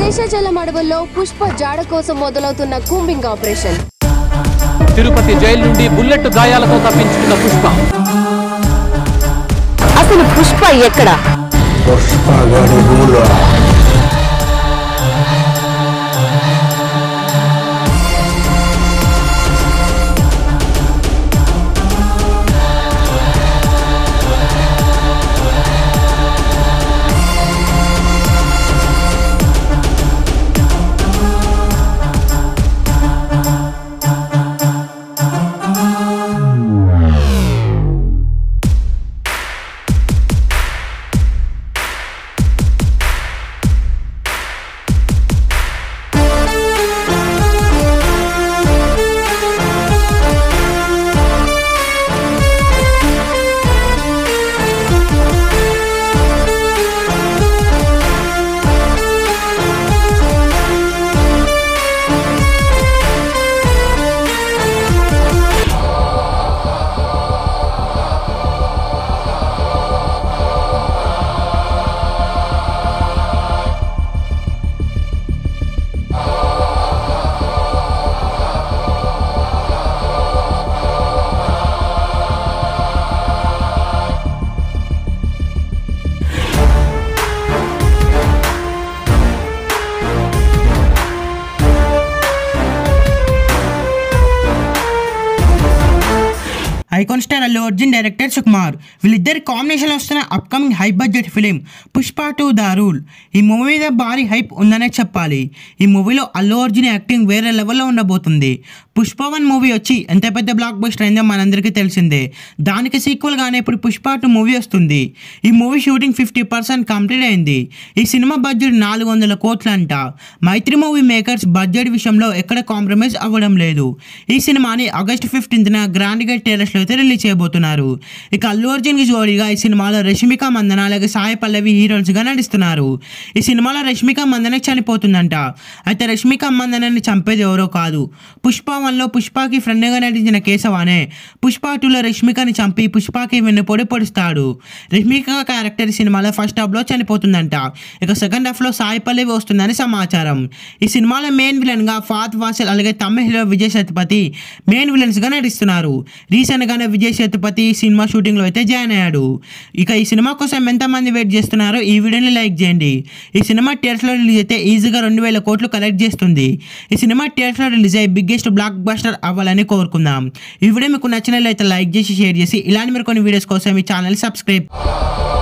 శేషాచలం అడవుల్లో పుష్ప జాడ కోసం మొదలవుతున్న కూంబింగ్ ఆపరేషన్ తిరుపతి జైలు నుండి బుల్లెట్ గాయాలతో తప్పించుకున్న పుష్ప అసలు పుష్ప ఎక్కడ పుష్పగడుగుల icon star Allu Arjun director Sukumar వీళ్ళిద్దరి కాంబినేషన్ వస్తున్న upcoming high budget film Pushpa two the rule ఈ మూవీ మీద భారీ హైప్ ఉందనే చెప్పాలి ఈ మూవీలో అల్లు అర్జున్ యాక్టింగ్ వేరే లెవెల్లో ఉండబోతుంది పుష్ప వన్ మూవీ వచ్చి ఎంత పెద్ద బ్లాక్ బస్టర్ అయిందో మనందరికీ తెలిసిందే దానికి సీక్వల్గానే ఇప్పుడు పుష్ప టూ మూవీ వస్తుంది ఈ movie shooting fifty percent complete అయింది ఈ సినిమా బడ్జెట్ నాలుగు వందల కోట్లు అంట మైత్రి మూవీ మేకర్స్ బడ్జెట్ విషయంలో ఎక్కడ కాంప్రమైజ్ అవ్వడం లేదు ఈ సినిమాని ఆగస్ట్ ఫిఫ్టీన్త్న గ్రాండ్గా టెరస్లో అయితే రిలీజ్ చేయబోతున్నారు ఇక అల్లు అర్జున్కి జోడీగా ఈ సినిమాలో రష్మిక మందన అలాగే సాయి పల్లవి హీరోయిన్స్గా నటిస్తున్నారు ఈ సినిమాలో రష్మిక మందన చనిపోతుందంట అయితే రష్మిక మందనని చంపేది ఎవరో కాదు పుష్ప వన్లో పుష్పకి ఫ్రెండ్గా నటించిన కేశవానే పుష్ప టూలో రష్మికని చంపి పుష్పకి వెన్నుపొడి పొడుస్తాడు రష్మిక క్యారెక్టర్ ఈ సినిమాలో ఫస్ట్ హాఫ్లో చనిపోతుందంట ఇక సెకండ్ హాఫ్లో సాయి పల్లవి వస్తుందని సమాచారం ఈ సినిమాలో మెయిన్ విలన్గా ఫాత్ వాసల్ అలాగే తమిళ హీరో విజయ్ సేతుపతి మెయిన్ విలన్స్గా నటిస్తున్నారు రీసెంట్గానే విజయ్ సేతుపతి ఈ సినిమా షూటింగ్లో అయితే జాయిన్ అయ్యాడు ఇక ఈ సినిమా కోసం ఎంతమంది వెయిట్ చేస్తున్నారో ఈ వీడియోని లైక్ చేయండి ఈ సినిమా థియేటర్స్లో రిలీజ్ అయితే ఈజీగా రెండు వేల కోట్లు కలెక్ట్ చేస్తుంది ఈ సినిమా థియేటర్స్లో రిలీజ్ అయ్యి బిగ్గెస్ట్ బ్లాక్ బస్టర్ అవ్వాలని కోరుకుందాం ఈ వీడియో మీకు నచ్చినట్లయితే లైక్ చేసి షేర్ చేసి ఇలాంటి మరి కొన్ని వీడియోస్ కోసం ఈ ఛానల్ సబ్స్క్రైబ్